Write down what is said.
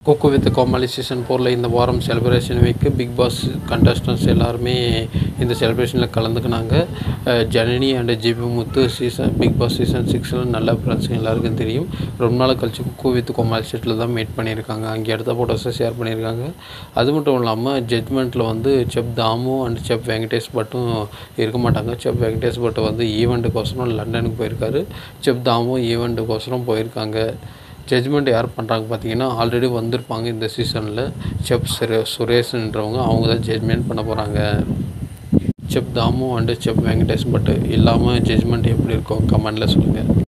cook with Comali season ஃபோரில் இந்த வாரம் celebration week Bigg Boss contestants எல்லாருமே இந்த செலிப்ரேஷனில் கலந்துக்கினாங்க அஹ் Janani and GP Muthu season Bigg Boss season சிக்ஸில் நல்ல ஃப்ரெண்ட்ஸ் எல்லாருக்கும் தெரியும் ரொம்ப நாள் கழிச்சு குக்கு வித் கோமாளி செட்டில் தான் மீட் பண்ணியிருக்காங்க அங்கே எடுத்த ஃபோட்டோஸை ஷேர் பண்ணியிருக்காங்க அது மட்டும் இல்லாமல் ஜட்மெண்ட்டில் வந்து chef Damu and chef Venkatesh பட்டும் இருக்க மாட்டாங்க செப் வெங்கடேஷ் பட்டு வந்து ஈவெண்ட்டுக்கோசரம் லண்டனுக்கு போயிருக்காரு செப் தாமு ஈவெண்ட்டுக்கோசரம் போயிருக்காங்க ஜட்ஜ்மெண்ட் யார் பண்ணுறாங்க பார்த்தீங்கன்னா ஆல்ரெடி வந்திருப்பாங்க இந்த சீசனில் செப் சுரே சுரேஷ்ன்றவங்க அவங்க தான் ஜட்ஜ்மெண்ட் பண்ண போகிறாங்க chef Damu and chef Venkatesh Bhat இல்லாமல் ஜட்ஜ்மெண்ட் எப்படி இருக்கும் கமெண்டில் சொல்லுங்கள்